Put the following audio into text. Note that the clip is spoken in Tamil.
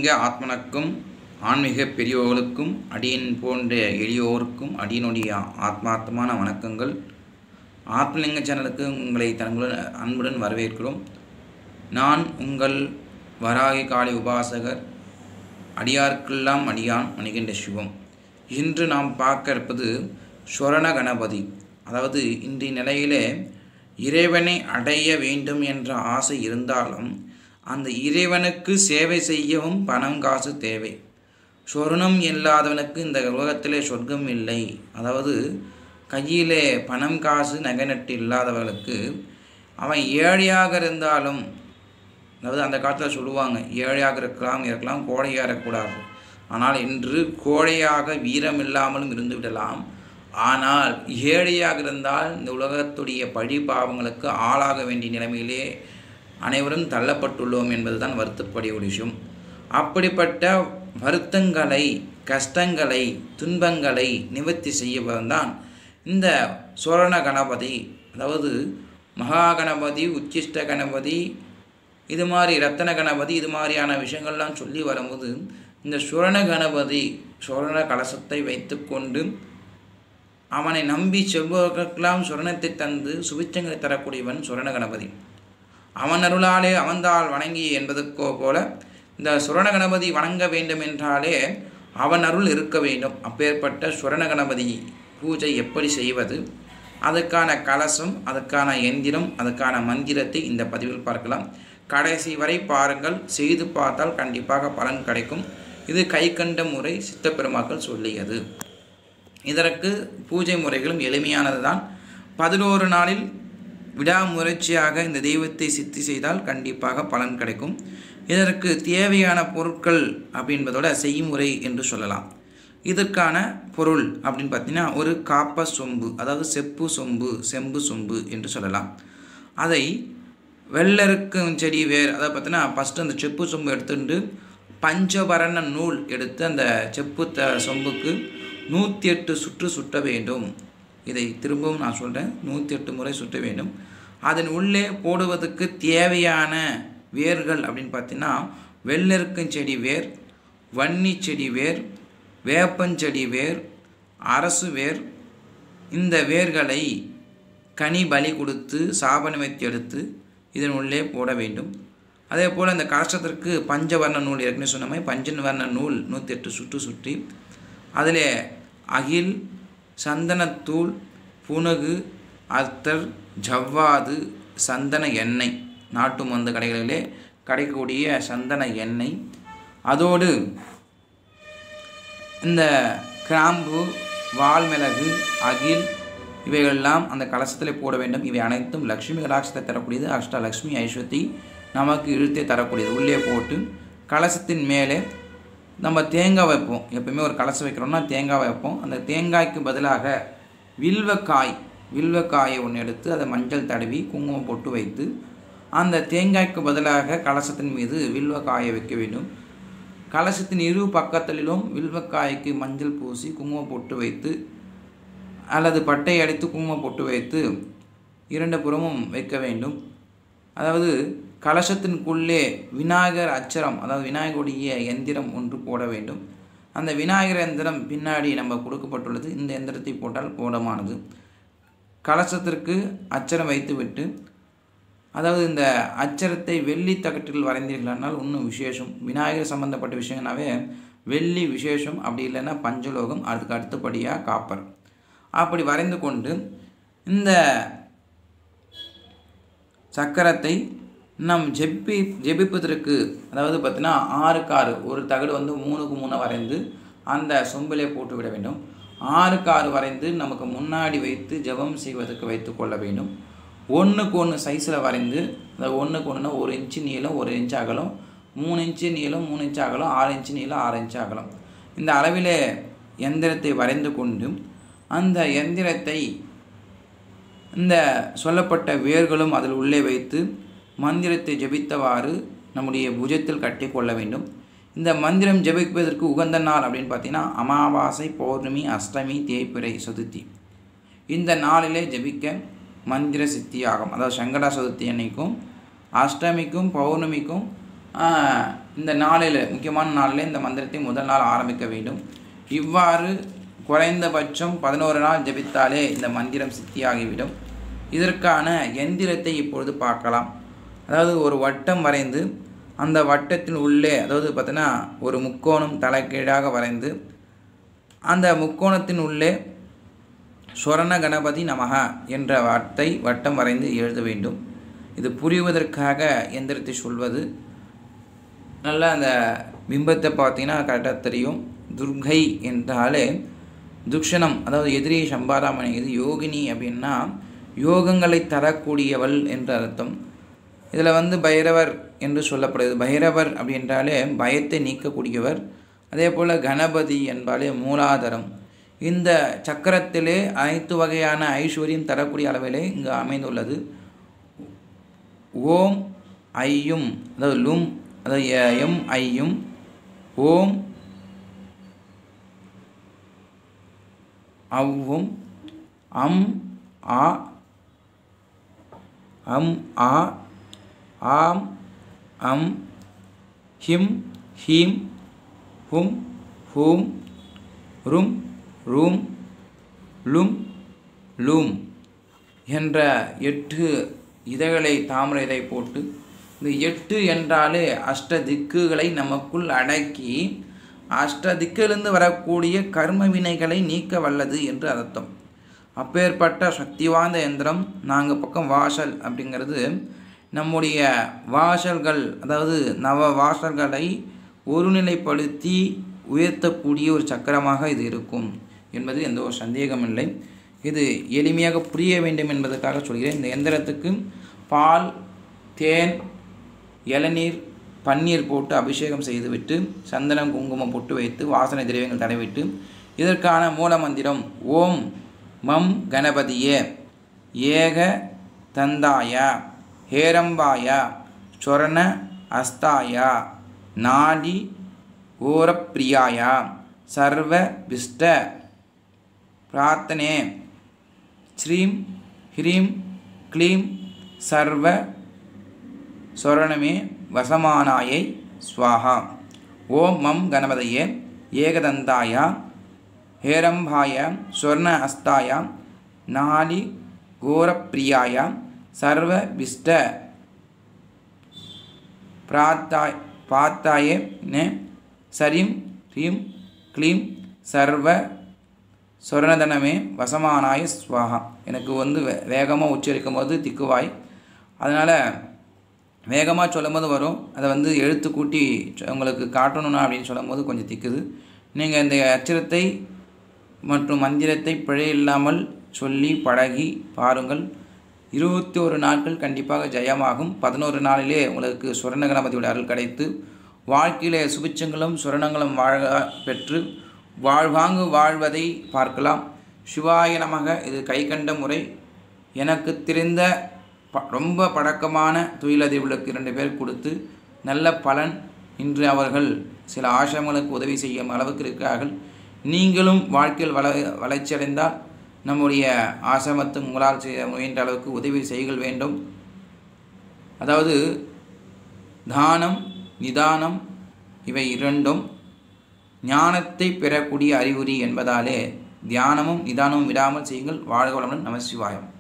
ஆத்மனுக்கும் ஆன்மீக பெரியோர்களுக்கும் அடியன் போன்ற எளியோருக்கும் அடியனுடைய ஆத்மார்த்தமான வணக்கங்கள் ஆத்மலிங்க சேனலுக்கு உங்களை தங்களுடன் அன்புடன் வரவேற்கிறோம் நான் உங்கள் வராகி காளி உபாசகர் அடியார்க்கெல்லாம் அடியான் மணிகண்ட சிவம் இன்று நாம் பார்க்க இருப்பது ஸ்வரண கணபதி அதாவது இன்றைய நிலையிலே இறைவனை அடைய வேண்டும் என்ற ஆசை இருந்தாலும் அந்த இறைவனுக்கு சேவை செய்யவும் பணம் காசு தேவை சொர்ணம் இல்லாதவனுக்கு இந்த உலகத்திலே சொர்க்கம் இல்லை அதாவது கையிலே பணம் காசு நகை நட்டு இல்லாதவர்களுக்கு அவன் ஏழையாக இருந்தாலும் அதாவது அந்த காலத்தில் சொல்லுவாங்க ஏழையாக இருக்கலாம் இருக்கலாம் கோழையாக இருக்கக்கூடாது ஆனால் இன்று கோழையாக வீரம் இல்லாமலும் இருந்து விடலாம் ஆனால் ஏழையாக இருந்தால் இந்த உலகத்துடைய பழி பாவங்களுக்கு ஆளாக வேண்டிய நிலைமையிலே அனைவரும் தள்ளப்பட்டுள்ளோம் என்பதுதான் வருத்தப்படிய ஒரு விஷயம் அப்படிப்பட்ட வருத்தங்களை கஷ்டங்களை துன்பங்களை நிவர்த்தி செய்யவன்தான் இந்த சோழன கணபதி அதாவது மகா கணபதி உச்சிஷ்ட கணபதி இது மாதிரி ரத்தன கணபதி இது மாதிரியான விஷயங்கள்லாம் சொல்லி வரும்போது இந்த சுரண கணபதி சுரண கலசத்தை வைத்துக்கொண்டு அவனை நம்பி செல்பவர்களுக்கெல்லாம் சுரணத்தை தந்து சுபிச்சங்களை தரக்கூடியவன் சுரண கணபதி அவன் அருளாலே அவன்தால் வணங்கி என்பதற்கோ போல இந்த சுரண கணபதி வணங்க வேண்டும் என்றாலே அவன் அருள் இருக்க வேண்டும் அப்பேற்பட்ட சுரண கணபதி பூஜை எப்படி செய்வது அதுக்கான கலசம் அதுக்கான எந்திரம் அதுக்கான மந்திரத்தை இந்த பதிவில் பார்க்கலாம் கடைசி வரை பாருங்கள் செய்து பார்த்தால் கண்டிப்பாக பலன் கிடைக்கும் இது கை கண்ட முறை சித்தப்பெருமாக்கள் சொல்லியது இதற்கு பூஜை முறைகளும் எளிமையானது தான் பதினோரு நாளில் விடாமுயற்சியாக இந்த தெய்வத்தை சித்தி செய்தால் கண்டிப்பாக பலன் கிடைக்கும் இதற்கு தேவையான பொருட்கள் அப்படின்பதோட செய்முறை என்று சொல்லலாம் இதற்கான பொருள் அப்படின்னு பார்த்தீங்கன்னா ஒரு காப்ப சொம்பு அதாவது செப்பு சொம்பு செம்பு சொம்பு என்று சொல்லலாம் அதை வெள்ளருக்கும் செடி வேர் அதை பார்த்தீங்கன்னா ஃபஸ்ட்டு அந்த செப்பு சொம்பு எடுத்துட்டு பஞ்சவரண நூல் எடுத்து அந்த செப்பு த சொம்புக்கு நூற்றி எட்டு சுற்று சுட்ட வேண்டும் இதை திரும்பவும் நான் சொல்கிறேன் நூற்றி எட்டு முறை சுற்ற வேண்டும் அதன் உள்ளே போடுவதற்கு தேவையான வேர்கள் அப்படின்னு பார்த்தீங்கன்னா வெள்ளெருக்கும் செடி வேர் வன்னி செடி வேர் வேப்பஞ்செடி வேர் அரசு வேர் இந்த வேர்களை கனி பலி கொடுத்து சாபனமைத்து எடுத்து இதன் உள்ளே போட வேண்டும் அதே போல் இந்த கலசத்திற்கு பஞ்சவர்ண நூல் ஏற்கனவே சொன்ன மாதிரி பஞ்சன் வர்ண நூல் நூற்றி எட்டு சுற்று சுற்றி அதில் அகில் சந்தனத்தூள் புனகு அர்த்தர் ஜவ்வாது சந்தன எண்ணெய் நாட்டு மருந்து கடைகளிலே கிடைக்கக்கூடிய சந்தன எண்ணெய் அதோடு இந்த கிராம்பு வால்மிளகு அகில் இவைகளெல்லாம் அந்த கலசத்தில் போட வேண்டும் இவை அனைத்தும் லக்ஷ்மி கடாட்சத்தை தரக்கூடியது அஷ்டலக்ஷ்மி ஐஸ்வத்தி நமக்கு இழுத்தே தரக்கூடியது உள்ளே போட்டு கலசத்தின் மேலே நம்ம தேங்காய் வைப்போம் எப்பவுமே ஒரு கலசம் வைக்கிறோம்னா தேங்காய் வைப்போம் அந்த தேங்காய்க்கு பதிலாக வில்வக்காய் வில்வக்காயை ஒன்று எடுத்து அதை மஞ்சள் தடவி குங்குமம் போட்டு வைத்து அந்த தேங்காய்க்கு பதிலாக கலசத்தின் மீது வில்வக்காயை வைக்க வேண்டும் கலசத்தின் இரு பக்கத்திலும் வில்வக்காய்க்கு மஞ்சள் பூசி குங்குமம் போட்டு வைத்து அல்லது பட்டை அடித்து குங்குமம் போட்டு வைத்து இரண்டு புறமும் வைக்க வேண்டும் அதாவது கலசத்தின்குள்ளே விநாயகர் அச்சரம் அதாவது விநாயகருடைய எந்திரம் ஒன்று போட வேண்டும் அந்த விநாயகர் எந்திரம் பின்னாடி நம்ம கொடுக்கப்பட்டுள்ளது இந்த எந்திரத்தை போட்டால் போடமானது கலசத்திற்கு அச்சரம் வைத்துவிட்டு அதாவது இந்த அச்சரத்தை வெள்ளி தகட்டில் வரைந்தீர்களானால் இன்னும் விசேஷம் விநாயகர் சம்பந்தப்பட்ட விஷயங்களாவே வெள்ளி விசேஷம் அப்படி இல்லைன்னா பஞ்சலோகம் அதுக்கு அடுத்தபடியாக காப்பர் அப்படி வரைந்து கொண்டு இந்த சக்கரத்தை நம் ஜெப்பி ஜெபிப்பதற்கு அதாவது பார்த்தீங்கன்னா ஆறுக்கு ஆறு ஒரு தகடு வந்து மூணுக்கு மூணு வரைந்து அந்த சொம்பிலே போட்டு விட வேண்டும் ஆறுக்கு ஆறு வரைந்து நமக்கு முன்னாடி வைத்து ஜெபம் செய்வதற்கு வைத்து கொள்ள வேண்டும் ஒன்றுக்கு ஒன்று சைஸில் வரைந்து அதாவது ஒன்றுக்கு ஒன்றுனா ஒரு இன்ச்சு நீளம் ஒரு இன்ச்சு அகலம் மூணு இன்ச்சு நீளம் மூணு இன்ச்சு அகலம் ஆறு இன்ச்சு நீளம் ஆறு இன்ச்சு அகலம் இந்த அளவிலே எந்திரத்தை வரைந்து கொண்டு அந்த எந்திரத்தை இந்த சொல்லப்பட்ட வேர்களும் அதில் உள்ளே வைத்து மந்திரத்தை ஜபித்தவாறு நம்முடைய புஜத்தில் கட்டி கொள்ள வேண்டும் இந்த மந்திரம் ஜபிப்பதற்கு உகந்த நாள் அப்படின்னு பார்த்தீங்கன்னா அமாவாசை பௌர்ணமி அஷ்டமி தேய்பிறை சதுர்த்தி இந்த நாளிலே ஜபிக்க மந்திர சித்தியாகும் அதாவது சங்கடா சதுர்த்தி அன்னைக்கும் அஷ்டமிக்கும் பௌர்ணமிக்கும் ஆஹ், இந்த நாளில் முக்கியமான நாளில் இந்த மந்திரத்தை முதல் நாள் ஆரம்பிக்க வேண்டும் இவ்வாறு குறைந்தபட்சம் பதினோரு நாள் ஜெபித்தாலே இந்த மந்திரம் சித்தியாகிவிடும் இதற்கான எந்திரத்தை இப்பொழுது பார்க்கலாம் அதாவது ஒரு வட்டம் வரைந்து அந்த வட்டத்தின் உள்ளே அதாவது பார்த்தீங்கன்னா ஒரு முக்கோணம் தலைகீழாக வரைந்து அந்த முக்கோணத்தின் உள்ளே ஸ்வரண கணபதி நமக என்ற வார்த்தை வட்டம் வரைந்து எழுத வேண்டும் இது புரிவதற்காக எந்திரத்தை சொல்வது நல்லா அந்த பிம்பத்தை பார்த்தீங்கன்னா கரெக்டாக தெரியும் துர்கை என்றாலே துக்ஷணம் அதாவது எதிரியை சம்பாராமணி இது யோகினி அப்படின்னா யோகங்களை தரக்கூடியவள் என்று அர்த்தம் இதில் வந்து பைரவர் என்று சொல்லப்படுது பைரவர் அப்படின்றாலே பயத்தை நீக்கக்கூடியவர் அதே போல் கணபதி என்பாலே மூலாதாரம் இந்த சக்கரத்திலே அனைத்து வகையான ஐஸ்வர்யம் தரக்கூடிய அளவிலே இங்கு அமைந்துள்ளது ஓம் ஐயும் அதாவது லும் அதாவது எ- எம் ஐயும் ஓம் அவ்வும் அம் ஆ அம் ஆ ஆம் அம் ஹிம் ஹீம் ஹும் ஹூம் ரும் ரூம் லும் லூம் என்ற எட்டு இதழ்களை தாமரை இதை போட்டு இந்த எட்டு என்றாலே அஷ்ட திக்குகளை நமக்குள் அடக்கி அஷ்ட திக்கிலிருந்து வரக்கூடிய கர்ம வினைகளை நீக்க வல்லது என்று அர்த்தம் அப்பேற்பட்ட சக்தி வாய்ந்த எந்திரம் நாங்கள் பக்கம் வாசல் அப்படிங்கிறது நம்முடைய வாசல்கள் அதாவது நவ வாசல்களை ஒருநிலைப்படுத்தி உயர்த்தக்கூடிய ஒரு சக்கரமாக இது இருக்கும் என்பது எந்த ஒரு சந்தேகமில்லை இது எளிமையாக புரிய வேண்டும் என்பதற்காக சொல்கிறேன் இந்த எந்திரத்துக்கு பால் தேன் இளநீர் பன்னீர் போட்டு அபிஷேகம் செய்துவிட்டு சந்தனம் குங்குமம் போட்டு வைத்து வாசனை திரவியங்கள் தடவிட்டு இதற்கான மூல மந்திரம் ஓம் மம் கணபதியே ஏக தந்தாய ஹேரம்பாய சொரண அஸ்தாய நாடி ஓரப்பிரியாய சர்வ விஷ்ட பிரார்த்தனே ஸ்ரீம் ஹ்ரீம் க்ளீம் சர்வ சொரணமே வசமானாயை ஸ்வாஹா ஓம் மம் கணபதையே ஏகதந்தாய ஹேரம்பாய ஸ்வர்ண அஸ்தாய நாலி கோரப்பிரியாய சர்வ விஷ்ட பிராத்தாய் பாத்தாயே நே சரிம் ஹ்ரீம் க்ளீம் சர்வ சொரணதனமே வசமானாய ஸ்வாஹா எனக்கு வந்து வே வேகமாக உச்சரிக்கும் போது திக்குவாய் அதனால் வேகமாக சொல்லும்போது வரும் அதை வந்து எழுத்து கூட்டி சொ- உங்களுக்கு காட்டணும்னா அப்படின்னு சொல்லும்போது கொஞ்சம் திக்குது நீங்கள் இந்த அச்சரத்தை மற்றும் மந்திரத்தை பிழை இல்லாமல் சொல்லி பழகி பாருங்கள் இருபத்தி ஒரு நாட்கள் கண்டிப்பாக ஜெயமாகும் பதினோரு நாளிலே உங்களுக்கு சுரண கணபதியோட அருள் கிடைத்து வாழ்க்கையிலே சுபிச்சங்களும் சுரணங்களும் வாழ பெற்று வாழ்வாங்கு வாழ்வதை பார்க்கலாம் சிவாய நமக இது கைகண்ட முறை எனக்கு தெரிந்த ப ரொம்ப பழக்கமான தொழிலதிபர்களுக்கு இரண்டு பேர் கொடுத்து நல்ல பலன் இன்று அவர்கள் சில ஆசிரமங்களுக்கு உதவி செய்யும் அளவுக்கு இருக்கிறார்கள் நீங்களும் வாழ்க்கையில் வள வளர்ச்சியடைந்தால் நம்முடைய ஆசிரமத்து உங்களால் செய்ய முயன்ற அளவுக்கு உதவி செய்கள் வேண்டும் அதாவது தானம் நிதானம் இவை இரண்டும் ஞானத்தை பெறக்கூடிய அறிகுறி என்பதாலே தியானமும் நிதானமும் விடாமல் செய்யுங்கள் வாழ்க வளமுடன் நமசிவாயம்